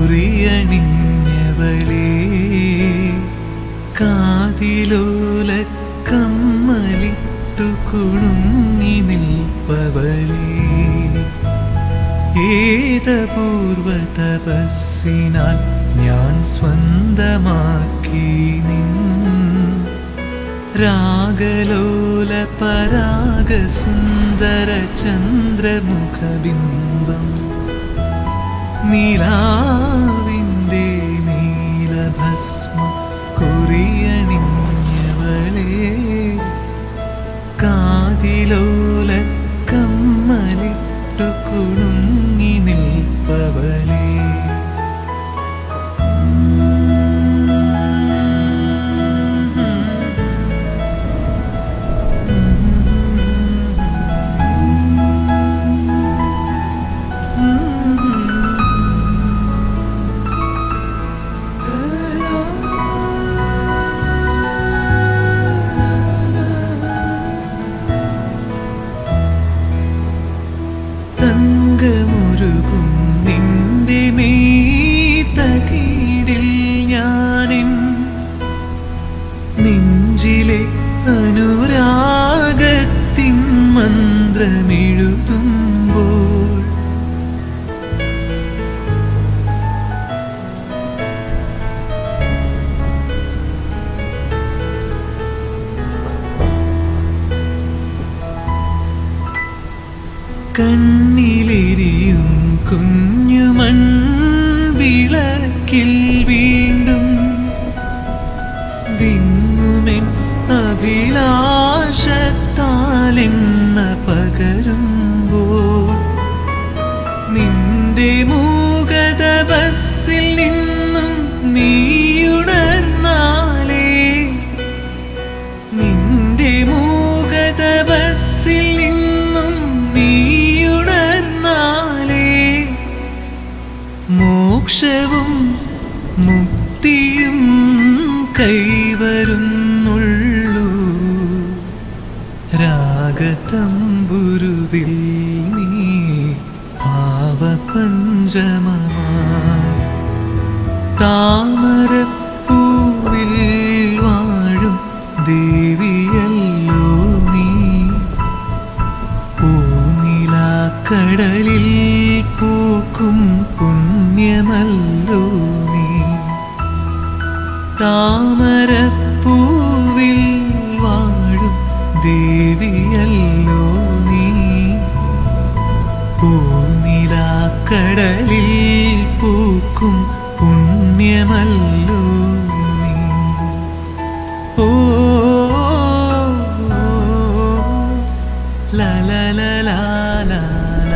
കുറിയണിഞ്ഞവളേ കാതിലോല കമ്മലിട്ടു കുണുങ്ങി നിൽപ്പവളേ ഏതപൂർവ തപസ്സിനാൽ ഞാൻ സ്വന്തമാക്കി നിൻ രാഗലോല പരാഗ സുന്ദര ചന്ദ്രമുഖബിംബം നീലാവിൻ്റെ നീലഭസ്മ കുറിയണിഞ്ഞവളേ കാതിലോല കമ്മലിട്ടു കുണുങ്ങി നിൽപ്പവളേ തങ്കമുരുകും നിന്റെ തകീടിൽ ഞാനിൻ നെഞ്ചിലെ അനുരാഗത്തിൻ മന്ത്രമെഴുതുമ്പോൾ കണ്ണിലെരിയും കുഞ്ഞുമൺ വിളക്കിൽ വീണ്ടും വിങ്ങുമെൻ അഭിലാഷത്താലെണ്ണ പകരുമ്പോൾ നിന്റെ മൂകത ബസ്സിൽ നിന്നും നീയുണർന്നാലേ നിന്റെ മൂകത ബസ്സിൽ നിന്നും നീയുണർന്നാലേ മോക്ഷവും മുക്തിയും കൈവരുന്നുള്ളൂ രാഗതമ്പുരുവിൽ നീ ഭാവപഞ്ചമമായി താമരപ്പൂവിൽ വാഴും ദേവിയല്ലോ നീ പൂനിലാക്കടലിൽ പൂക്കും പുണ്യമല്ലോ നീ താമരപ്പൂവിൽ വാഴും ദേവിയല്ലോ നീ പൂനിലാക്കടലിൽ പൂക്കും പുണ്യമല്ലോ നീ ഓ ല ല ല ല ല ല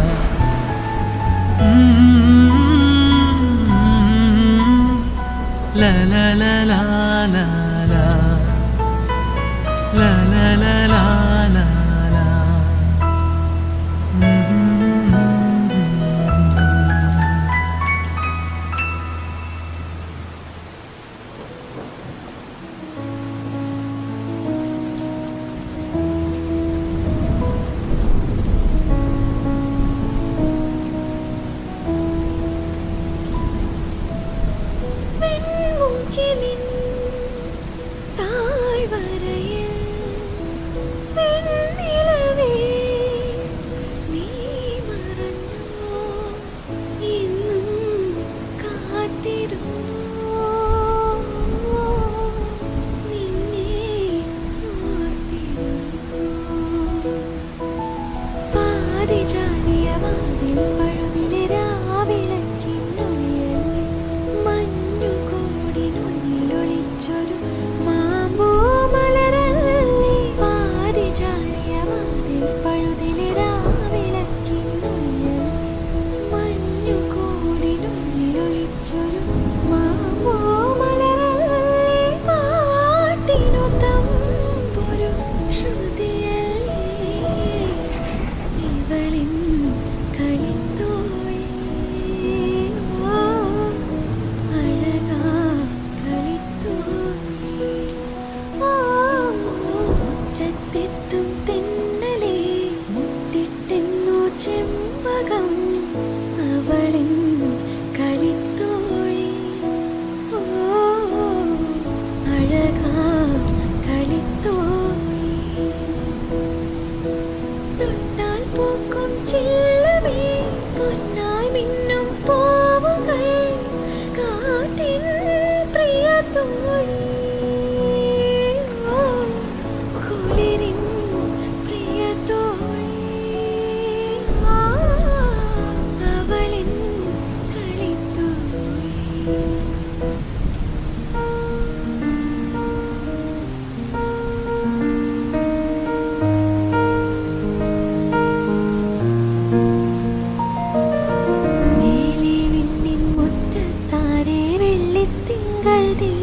ല ല ല ല ല ല ല ല ല ല ല ല പെൺമുകിലിൻ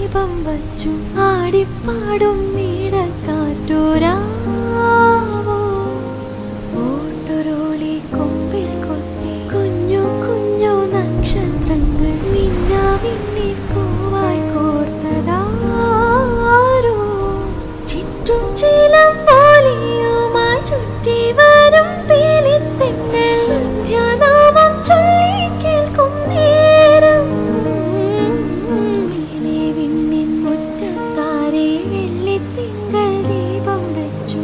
ദീപം വച്ചു ആടിപ്പാടും നീടക്കാറ്റോരാവോ ഓട്ടൊരോളി കൊമ്പിൽ കൊത്തി കുഞ്ഞു കുഞ്ഞു നക്ഷത്രങ്ങൾ മിന്നാമിന്നി പൂവായി കോർത്തതാരോ ചുറ്റും ചിലം പോലെയുമായി ചുറ്റി വരും പീലിത്തെന്നൽ സന്ധ്യാനാമം ചൊല്ലി കേൾക്കും നേരം മേലെ വിണ്ണിൻ മുറ്റത്താരെ വെള്ളിത്തിങ്കൾ ദീപം വെച്ചു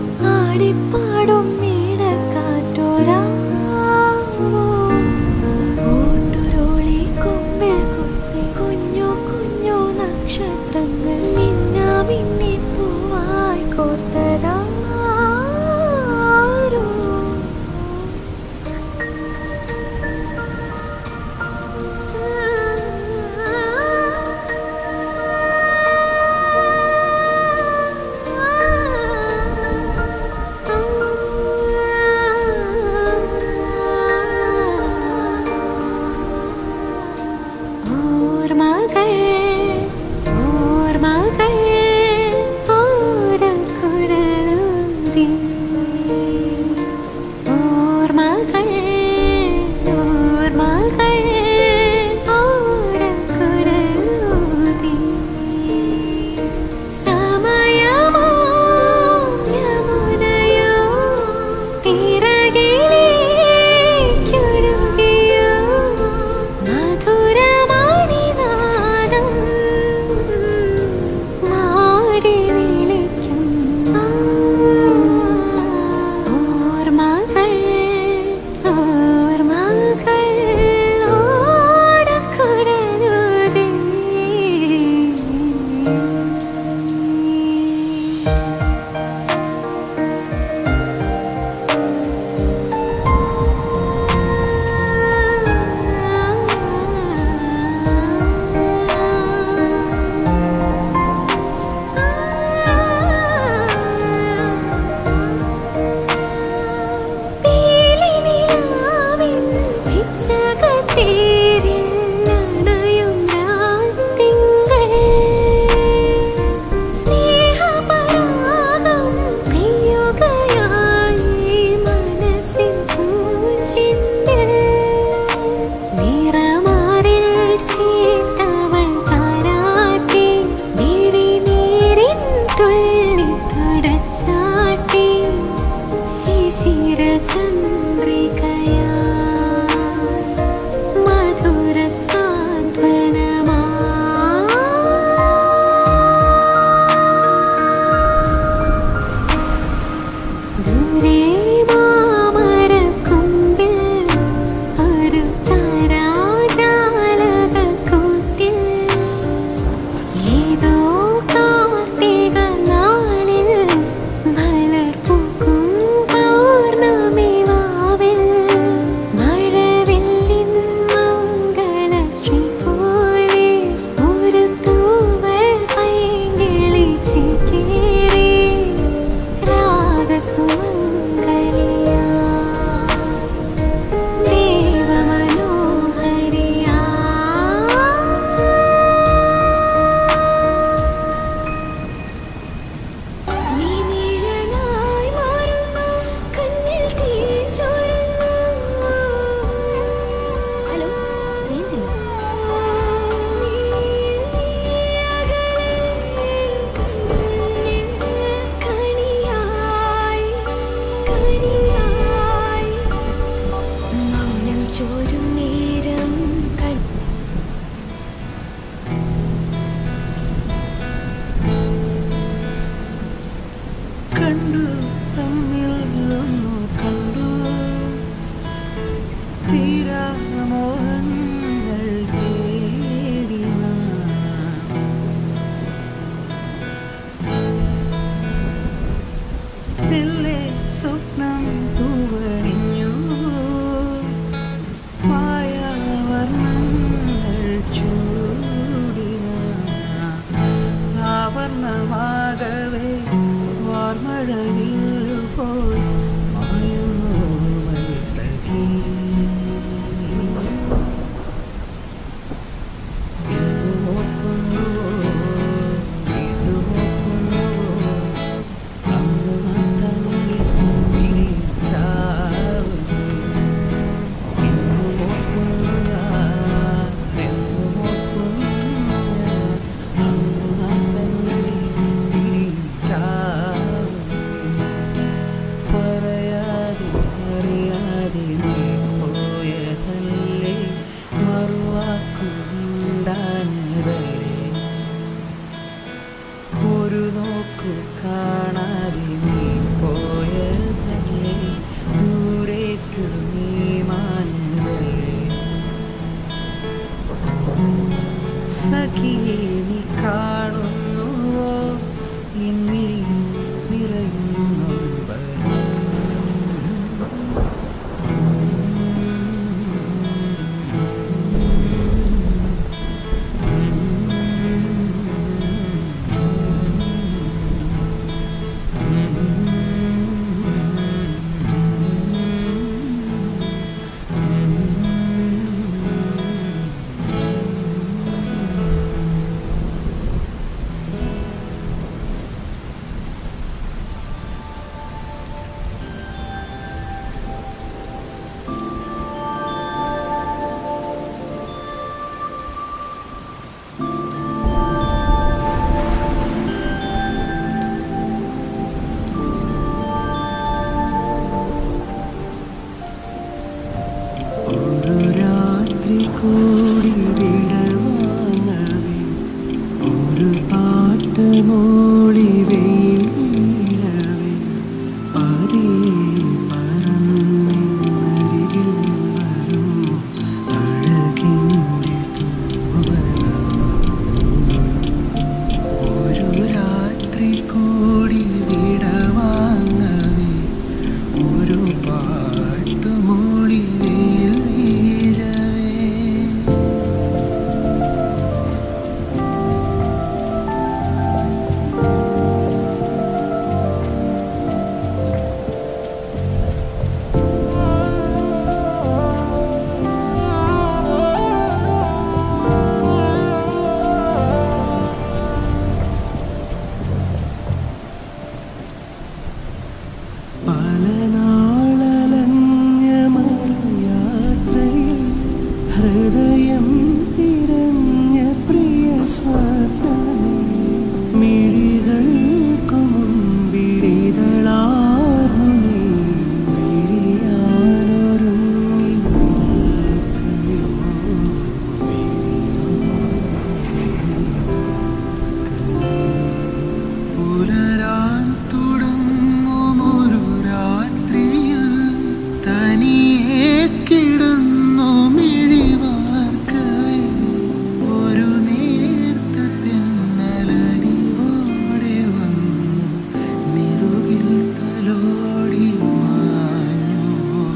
സഖിയെ നീ കാണുന്നുവോ എന്നിൽ നിറയുന്നു നൊമ്പരം. ഒരു രാത്രി കൂടി വിടവാങ്ങവേ ഒരു പാട്ട് മൂളി വീഴവേ പതി പറന്നരികിൽ വരും അഴകിൻ്റെ തൂവലം ഒരു രാത്രി കൂടി വിടവാങ്ങവേ ഒരു പാട്ട് മൂളി വീഴവേ പല നാളലഞ്ഞ മറുയാത്രയിൽ ഹൃദയം തിരഞ്ഞ പ്രിയ സ്വപ്നമേ മിഴികൾക്കു മുമ്പിടിതളാർന്നു നീ വിരിയാനൊരുങ്ങി നിൽക്കുകയോ പുലരാൻ തുടങ്ങുമൊരു രാത്രിയിൽ തനിയെ കിടന്നു മിഴിവാർക്കവേ ഒരു നേർത്ത തെന്നലരിവോടെ വന്നു നിറുകിൽ തലോടി മാഞ്ഞു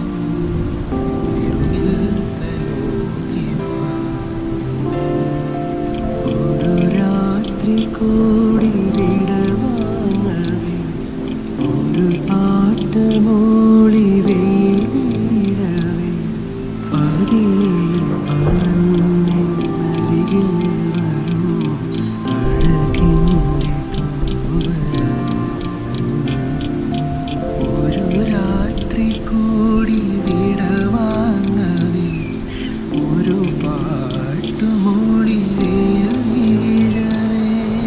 നിറുകിൽ തലോടി മാഞ്ഞു ഒരു രാത്രി കൂടി വിടവാങ്ങവേ ഒരു പാട്ട് മൂളി വീഴവേ പതി പറന്നരികിൽ വരൂ അഴകിൻ്റെ തൂവലം ഒരു രാത്രി കൂടി വിടവാങ്ങവേ ഒരു പാട്ട് മൂളി വീഴവേ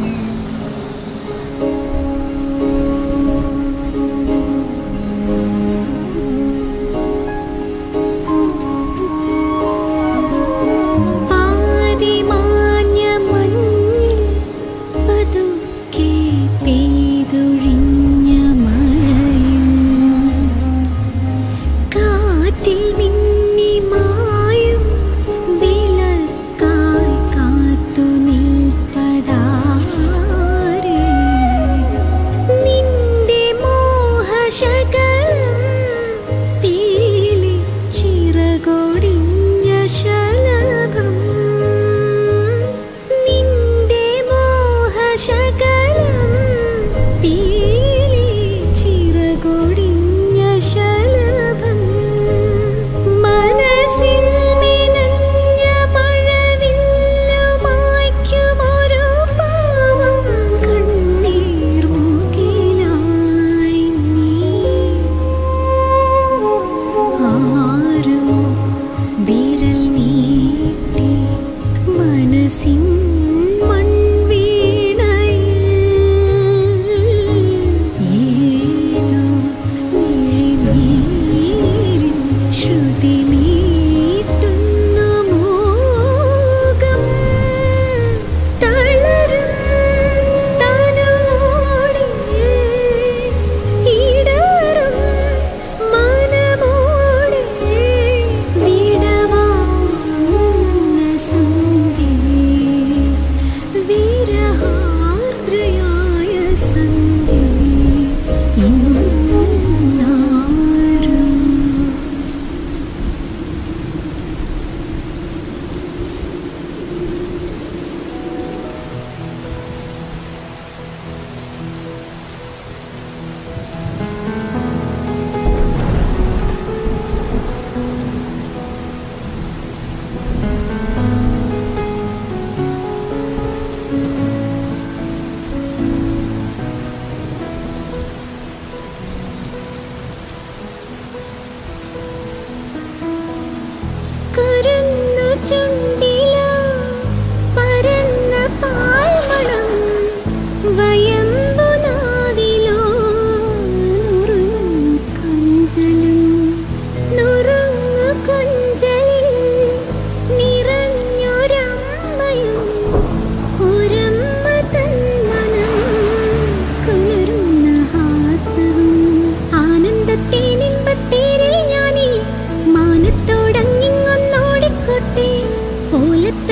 പാതിമാഞ്ഞ മഞ്ഞിൽ പതുക്കെ പെയ്തൊഴിഞ്ഞ മഴയിൽ കാറ്റിൽ മിന്നി മായും വിളക്കായി കാത്തു നിൽപ്പതാരേ നിന്റെ മോഹശകലം പീലി ചിറകൊടിഞ്ഞ ശലഭം നിന്റെ മോഹശകലം പീലി ചിറകൊടിഞ്ഞ ശലഭം മനസ്സിൽ മെനഞ്ഞ മഴവില്ലുമായ്ക്കുമൊരു പാവം കണ്ണീർ മുകിലായി നീ ആരോ വിരൽ നീട്ടി മനസ്സിൻ മൺവീണയിൽ ഏതോ മിഴിനീരിൻ ശ്രുതി മീട്ടുന്നു മോകം തളരും തനോടെ ഇടറും മനമോടെ വിടവാങ്ങുന്ന സന്ധ്യേ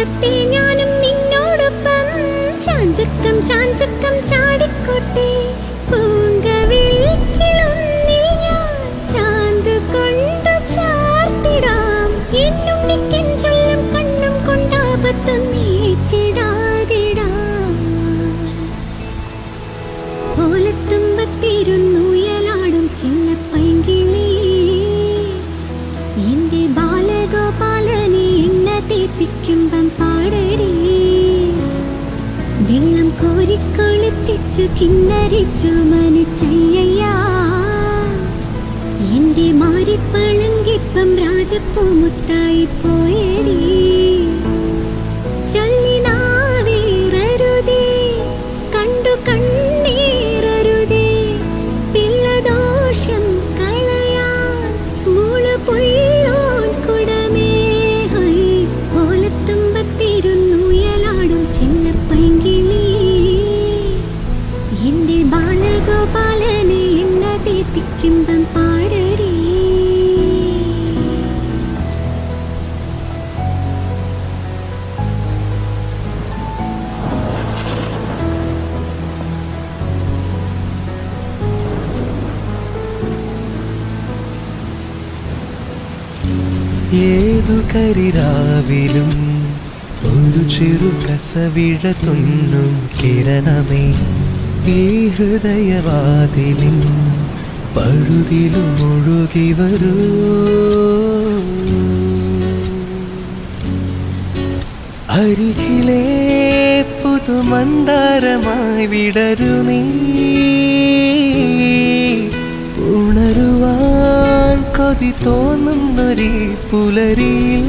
ചാടിക്കോട്ടെ ഞാനും നിന്നോടൊപ്പം ചാഞ്ചക്കം ചാഞ്ചക്കം ചാടിക്കോട്ടെ പൂങ്കവിളിക്കിളൊന്നിൽ ഞാൻ ചാന്ത് കൊണ്ടു ചാർത്തിടാം എന്നുണ്ണിക്കൻ ചൊല്ലും കണ്ണും കൊണ്ടാപത്തൊന്നേറ്റിടാതിടാം ഓലത്തുമ്പത്തിരുന്നുയലാടും ചിന്നപ്പൈങ്കിളി എന്റെ ബാലഗോപാലനെ എണ്ണ തേപ്പിക്കുമ്പം പാടടി വെള്ളം കോരിക്കൊളുത്തിച്ചു കിന്നരിച്ചു മനുച്ചയ്യ എന്റെ മാരിപ്പളങ്കിപ്പം രാജപ്പൂ മുത്തായി പോയടി ചൊല്ലിനാവേറരുതേ കണ്ടു കണ്ണീറരുതേ പിള്ളദോഷം കളയാൻ മുള പൊയ്യോൻ കുടമേ ഹൈ ഓലത്തുമ്പത്തിരുന്നുയലാടും ചിന്നപ്പൈങ്കിളി എന്റെ ബാലഗോപാലനെ എണ്ണ തേപ്പിക്കുമ്പം പാടടി ഏതു കരിരാവിലും ഒരു ചെറു കസവിഴ തുന്നും കിരണമേ ഈ ഹൃദയവാതിലിൻ പഴുതിലും ഒഴുകി വരൂ അരികിലെ പുതുമന്ദാരമായി വിടരു നീ ഉണരുവാൻ കൊതി തോന്നുന്നൊരു പുലരിയിൽ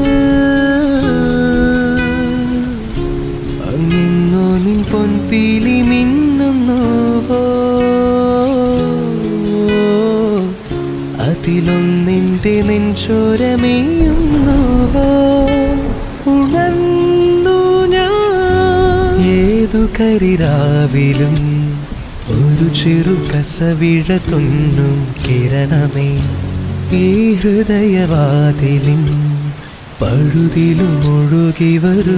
അങ്ങെങ്ങോ നിൻ പൊൻപീലി മിന്നുന്നുവോ അതിലൊന്നിൻ്റെ നെഞ്ചോരമേയുന്നുവോ ഉണർന്നു ഞാൻ ഏതു കരിരാവിലും ഒരു ചെറു കസവിഴ തുന്നും കിരണമേ ഈ ഹൃദയവാതിലിൻ പഴുതിലും ഒഴുകി വരൂ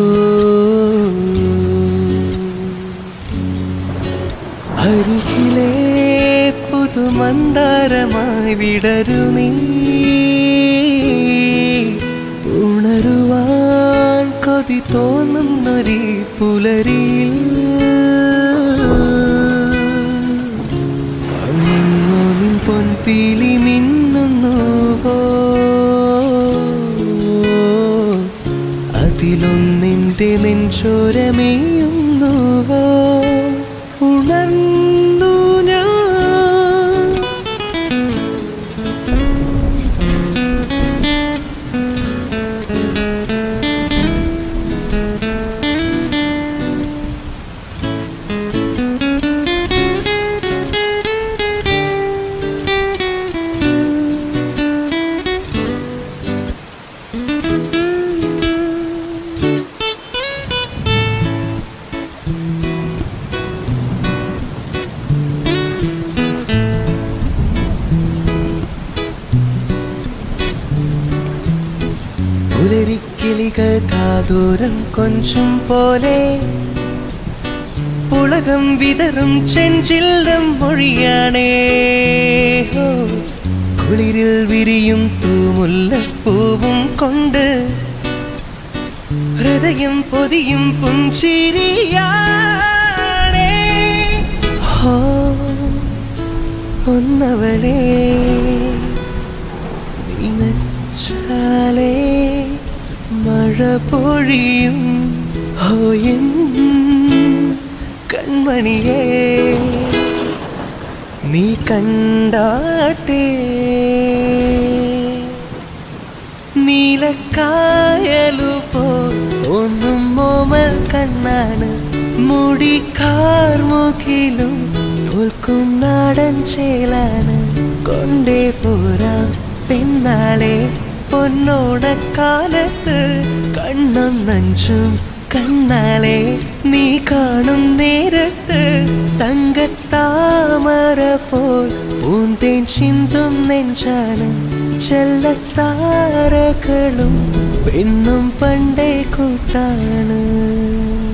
അരികിലെ പുതുമന്ദാരമായി വിടരു നീ ഉണരുവാൻ കൊതി തോന്നുന്നൊരു പുലരിയിൽ അങ്ങെങ്ങോ നിൻ പൊൻപീലി മിന്നുന്നുവോ അതിലൊന്നിൻ്റെ നെഞ്ചോരമേയുന്നുവോ ഉണർന്നു ഞാൻ പുലരിക്കിളികൾ കാതൂരം കൊഞ്ചും പോലെ പുളകം വിതറും ചെഞ്ചില്ലം മൊഴിയാണേ ഹോ. കുളിരിൽ വിരിയും തൂമുല്ലപ്പൂവും കൊണ്ട് ഹൃദയം പൊതിയും പുഞ്ചിരിയാണേ ഹോ ഒന്നവളേ നിനച്ചാലേ മഴ പൊഴിയും ഹോയൻ കൺമണിയേ നീ കണ്ടാട്ടേ നീലക്കായലു പോ ഒന്നും മോമൽ കണ്ണാണ് മുടിക്കാർമുകിലും തോൽക്കും നാടൻ ചേലാണ് കൊണ്ടേ പോരാം പെണ്ണാളെ പൊന്നോണക്കാലത്ത് കണ്ണും നഞ്ചും കണ്ണാളെ നീ കാണും നേരത്ത് തങ്കത്താമര പോൽ പൂന്തേൻ ചിന്തും നെഞ്ചാണ് ചെല്ലത്താരകളും പെണ്ണും പണ്ടേ കൂട്ടാണ്